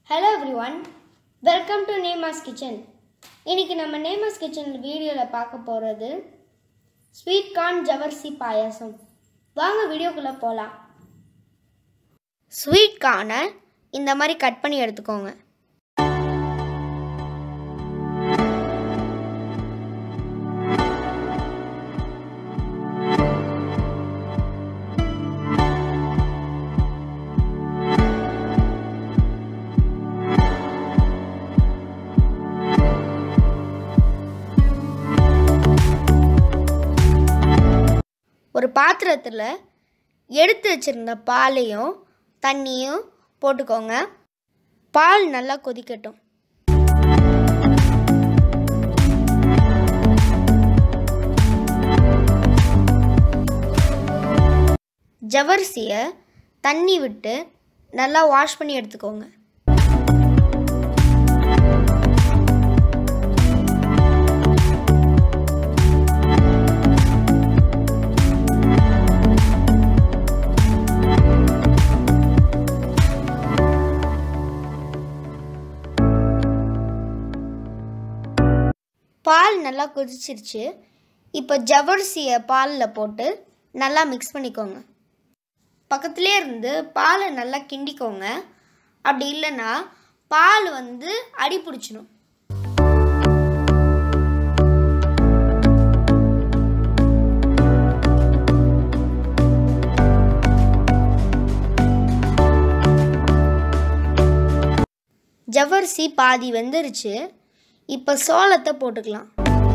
hello everyone welcome to Nemas kitchen இன்னைக்கு நம்ம நேமாஸ் kitchen வீடியோவில் பார்க்க போகிறது ஸ்வீட் கார்ன் ஜவர்சி பாயாசம் வாங்க வீடியோக்குள்ளே போகலாம் ஸ்வீட் கார்னை இந்த மாதிரி கட் பண்ணி எடுத்துக்கோங்க ஒரு பாத்திரத்தில் எடுத்து வச்சிருந்த பாலையும் தண்ணியும் போட்டுக்கோங்க பால் நல்லா கொதிக்கட்டும் ஜவர்சியை தண்ணி விட்டு நல்லா வாஷ் பண்ணி எடுத்துக்கோங்க பால் நல்லா கொதிச்சிருச்சு இப்போ ஜவர்சியை பாலில் போட்டு நல்லா மிக்ஸ் பண்ணிக்கோங்க பக்கத்துலேயே இருந்து பாலை நல்லா கிண்டிக்கோங்க அப்படி இல்லைன்னா பால் வந்து அடி பிடிச்சிடும் ஜவர்சி பாதி வெந்துருச்சு இப்போ சோளத்தை போட்டுக்கலாம்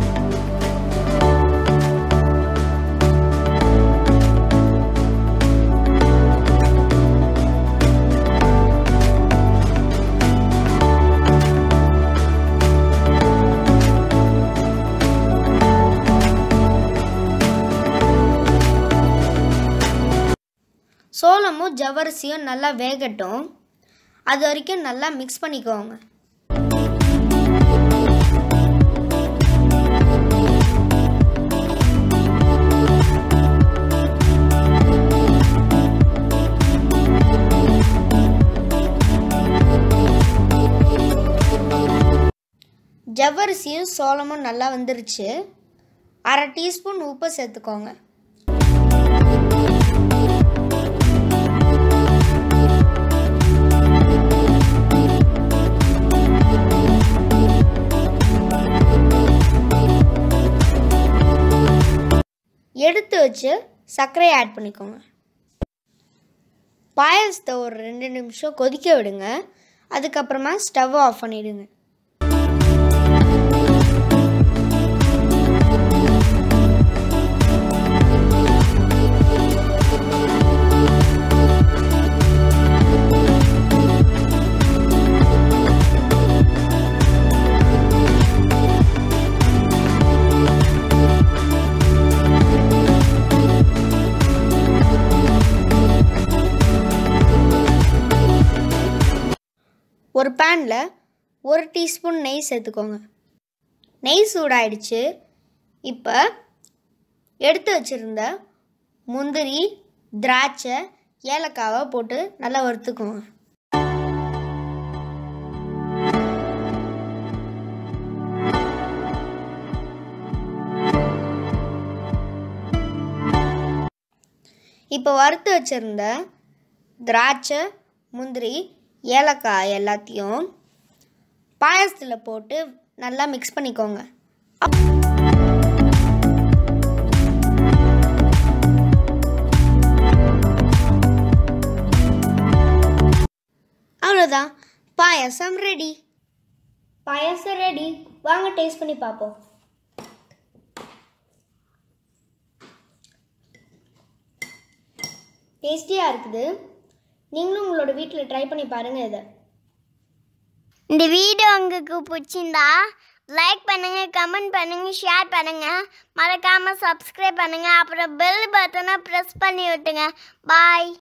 சோளமும் ஜவரிசியும் நல்லா வேகட்டும் அது வரைக்கும் நல்லா மிக்ஸ் பண்ணிக்கோங்க ஜவ்வரிசியும் சோளமும் நல்லா வந்துருச்சு அரை டீஸ்பூன் உப்பு சேர்த்துக்கோங்க எடுத்து வச்சு சர்க்கரையை ஆட் பண்ணிக்கோங்க பாயசத்தை ஒரு ரெண்டு நிமிஷம் கொதிக்க விடுங்க அதுக்கப்புறமா ஸ்டவ் ஆஃப் பண்ணிவிடுங்க ஒரு பேனில் ஒரு டீஸ்பூன் நெய் சேர்த்துக்கோங்க நெய் சூடாயிடுச்சு இப்போ எடுத்து வச்சுருந்த முந்திரி திராட்சை ஏலக்காவை போட்டு நல்லா வறுத்துக்கோங்க இப்போ வறுத்து வச்சுருந்த திராட்சை முந்திரி ஏலக்காய் எல்லாத்தையும் பாயசத்தில் போட்டு நல்லா மிக்ஸ் பண்ணிக்கோங்க அவ்வளோதான் பாயசம் ரெடி பாயசம் ரெடி வாங்க டேஸ்ட் பண்ணி பார்ப்போம் டேஸ்டியாக இருக்குது நீங்களும் உங்களோட வீட்டில் ட்ரை பண்ணி பாருங்கள் இதை இந்த வீடியோ உங்களுக்கு பிடிச்சிருந்தா லைக் பண்ணுங்க கமெண்ட் பண்ணுங்க ஷேர் பண்ணுங்க மறக்காம சப்ஸ்கிரைப் பண்ணுங்க அப்புறம் பெல் பட்டனை ப்ரெஸ் பண்ணி விட்டுங்க பாய்